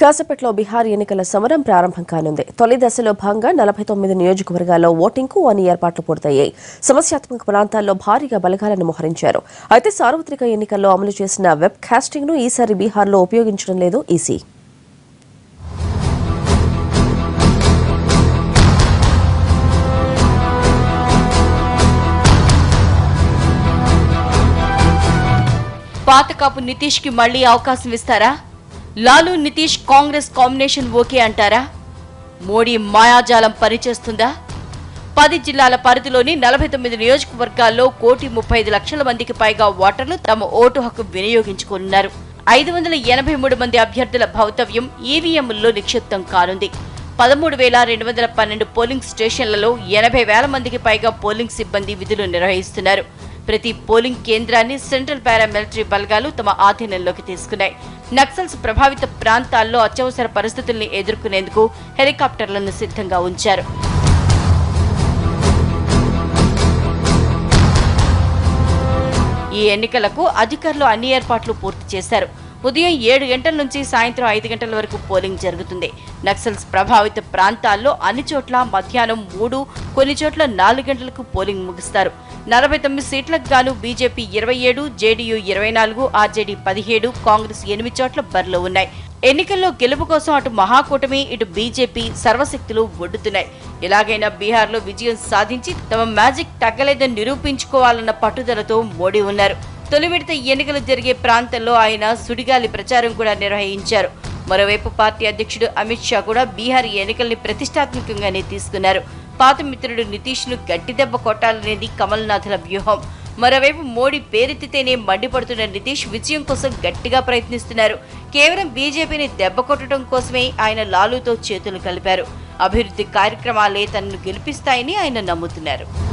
కాసేపట్లో బీహార్ ఎన్నికల సమరం ప్రారంభం కానుంది తొలి దశలో భాగంగా నలభై తొమ్మిది నియోజకవర్గాల్లో ఓటింగ్కు అన్ని ఏర్పాట్లు పూర్తయ్యాయి సమస్యాత్మక ప్రాంతాల్లో భారీగా బలగాలను మోహరించారు అయితే సార్వత్రిక ఎన్నికల్లో అమలు చేసిన వెబ్ కాస్టింగ్ ను ఈసారి బీహార్లో ఉపయోగించడం లేదు ఈసీ పాతకాపు నితీష్ కి మళ్లీ అవకాశం ఇస్తారా లాలు నితీష్ కాంగ్రెస్ కాంబినేషన్ ఓకే అంటారా మోడీ మాయాజాలం పనిచేస్తుందా పది జిల్లాల పరిధిలోని నలభై తొమ్మిది నియోజకవర్గాల్లో కోటి ముప్పై ఐదు లక్షల మందికి పైగా ఓటర్లు తమ ఓటు హక్కు వినియోగించుకున్నారు ఐదు వందల ఎనభై మూడు మంది అభ్యర్థుల భౌతవ్యం ఈవీఎంల్లో నిక్షిప్తం కానుంది పదమూడు వేల రెండు వందల పన్నెండు పోలింగ్ స్టేషన్లలో ఎనభై వేల మందికి పైగా పోలింగ్ సిబ్బంది విధులు నిర్వహిస్తున్నారు ప్రతి పోలింగ్ కేంద్రాన్ని సెంట్రల్ పారామిలిటరీ బలగాలు తమ ఆధీనంలోకి తీసుకున్నాయి నక్సల్స్ ప్రభావిత ప్రాంతాల్లో అత్యవసర పరిస్థితుల్ని ఎదుర్కొనేందుకు హెలికాప్టర్లను సిద్ధంగా ఉంచారు ఈ ఎన్నికలకు అధికారులు అన్ని ఏర్పాట్లు పూర్తి చేశారు ఉదయం ఏడు గంటల నుంచి సాయంత్రం ఐదు గంటల వరకు పోలింగ్ జరుగుతుంది నక్సల్స్ ప్రభావిత ప్రాంతాల్లో అన్ని చోట్ల మధ్యాహ్నం మూడు కొన్ని చోట్ల నాలుగు గంటలకు పోలింగ్ ముగిస్తారు నలభై తొమ్మిది సీట్లకు గాను బీజేపీ ఇరవై ఏడు జేడీయూ ఇరవై నాలుగు ఆర్జేడీ పదిహేడు కాంగ్రెస్ ఎనిమిది చోట్ల బరిలో ఉన్నాయి ఎన్నికల్లో గెలుపు కోసం అటు మహాకూటమి ఇటు బీజేపీ సర్వశక్తులు ఒడ్డుతున్నాయి ఎలాగైనా బీహార్లో విజయం సాధించి తమ మ్యాజిక్ తగ్గలేదని నిరూపించుకోవాలన్న పట్టుదలతో మోడీ ఉన్నారు తొలి విడత ఎన్నికలు జరిగే ప్రాంతంలో ఆయన సుడిగాలి ప్రచారం కూడా నిర్వహించారు మరోవైపు పార్టీ అధ్యక్షుడు అమిత్ షా కూడా బీహార్ ఎన్నికల్ని ప్రతిష్టాత్మకంగానే తీసుకున్నారు పాత మిత్రుడు నితీష్ ను గట్టి దెబ్బ కొట్టాలనేది కమల్నాథుల వ్యూహం మరోవైపు మోడీ పేరెత్తితేనే మండిపడుతున్న నితీష్ విజయం కోసం గట్టిగా ప్రయత్నిస్తున్నారు కేవలం బీజేపీని దెబ్బ కొట్టడం కోసమే ఆయన లాలూతో చేతులు కలిపారు అభివృద్ధి కార్యక్రమాలే తనను గెలిపిస్తాయని ఆయన నమ్ముతున్నారు